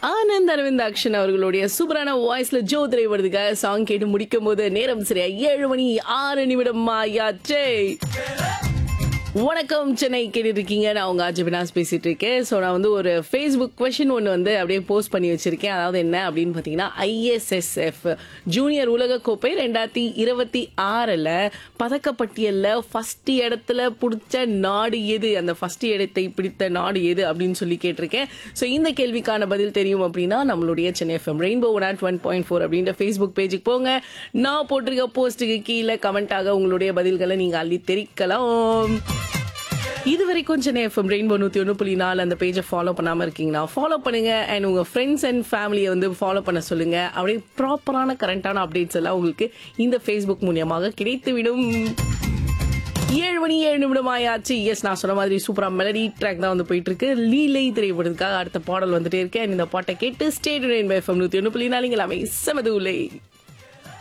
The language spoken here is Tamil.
ஆனந்த் அரவிந்த் அக்ஷன் அவர்களுடைய சூப்பரான வாய்ஸ்ல ஜோ திரைவதுக்காக சாங் கேட்டு முடிக்கும் போது நேரம் சரியா ஏழு மணி ஆறு நிமிடம் ஆயாச்சே வணக்கம் சென்னை கேட்டுட்டு இருக்கீங்க நான் உங்க ஆஜ் வினாஸ் பேசிட்டு இருக்கேன் ஸோ நான் வந்து ஒரு ஃபேஸ்புக் கொஷின் ஒன்று வந்து அப்படியே போஸ்ட் பண்ணி வச்சிருக்கேன் அதாவது என்ன அப்படின்னு பார்த்தீங்கன்னா ஐஎஸ்எஸ்எஃப் ஜூனியர் உலகக்கோப்பை ரெண்டாயிரத்தி இருபத்தி ஆறில் பதக்கப்பட்டியலில் ஃபர்ஸ்ட் இடத்துல பிடிச்ச நாடு எது அந்த ஃபர்ஸ்ட் இடத்தை பிடித்த நாடு எது அப்படின்னு சொல்லி கேட்டிருக்கேன் ஸோ இந்த கேள்விக்கான பதில் தெரியும் அப்படின்னா நம்மளுடைய Chennai FM rainbow one one point four அப்படின்ற ஃபேஸ்புக் பேஜுக்கு போங்க நான் போட்டிருக்க போஸ்ட்டுக்கு கீழே கமெண்டாக உங்களுடைய பதில்களை நீங்கள் அள்ளி தெரிக்கலாம் இது வரைக்கும் சென்னை எஃப்எம் ரெயின்போ நூற்றி ஒன்று புள்ளி நாலு அந்த பேஜை ஃபாலோ பண்ணாமல் இருக்கீங்கன்னா ஃபாலோ பண்ணுங்க அண்ட் உங்கள் ஃப்ரெண்ட்ஸ் அண்ட் ஃபேமிலியை வந்து ஃபாலோ பண்ண சொல்லுங்க அப்படியே ப்ராப்பரான கரண்டான அப்டேட்ஸ் எல்லாம் உங்களுக்கு இந்த ஃபேஸ்புக் மூலியமாக கிடைத்துவிடும் ஏழு மணி ஏழு நிமிடம் ஆயாச்சு எஸ் நான் சொன்ன மாதிரி சூப்பரா மெலடி ட்ராக் தான் வந்து போயிட்டு இருக்கு லீலை திரைப்படத்துக்காக அடுத்த பாடல் வந்துட்டே இருக்கேன் இந்த பாட்டை கேட்டு ஸ்டேட் எஃப்எம் நூற்றி ஒன்று புள்ளி நாலு எல்லாமே செமது உலை